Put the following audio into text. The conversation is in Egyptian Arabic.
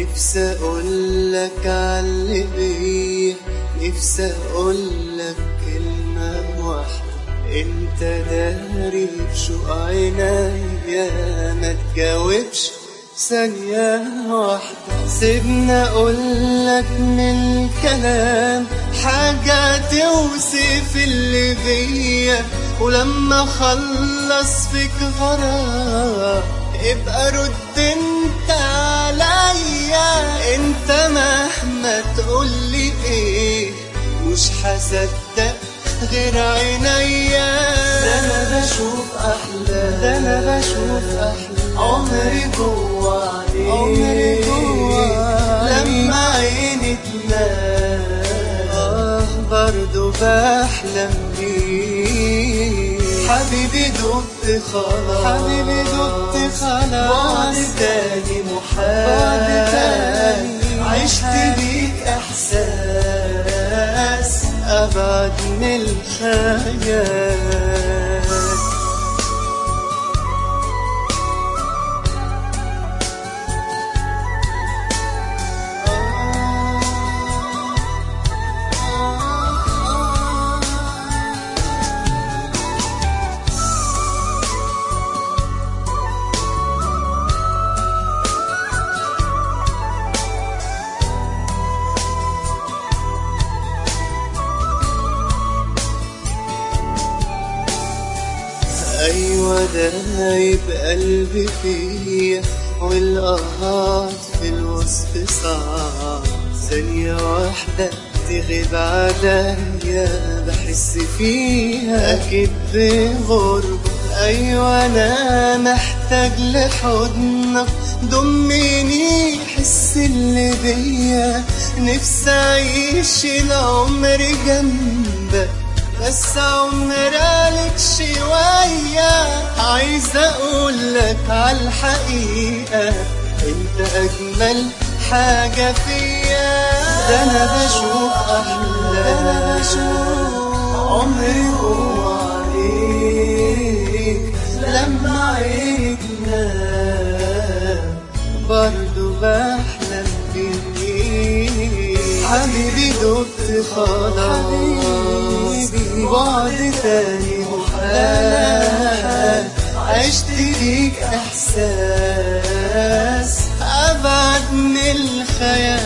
نفسي اقولك عاللي بيا نفسي اقولك كلمة واحدة انت داري بشوق عينيا ما تجاوبش ثانية واحدة سيبنا اقولك من الكلام حاجة توصف اللي بيا ولما اخلص فيك غرام ابقى رد انت عليا انت مهما تقولي ايه مش هصدق غير عينيا ده انا بشوف احلام ده انا بشوف احلام عمري جوا عليك عمري جوا لما عيني تنام اه برضه بحلم بيك حبيبي دبت خلاص حبيبي دبت خلاص بعد تاني محال بعد تاني عشت بيك احساس ابعد من الخيال أيوة دايب قلبي فيا والقهات في الوصف صعب ثانية واحدة تغيب عليا بحس فيها أكيد بغربة أيوة أنا محتاج لحضنك ضمني حس اللي بيا نفسي أعيش العمر جنبك بس عمر عليك شوية عايز اقولك عالحقيقة انت اجمل حاجة فيا ده انا بشوف احلام ده انا بشوف عمري جوا عليك لما عيني تنام برضه بحلم بيك حبيبي دبت خلاص بعد تاني محال عشت بيك احساس ابعد من الخيال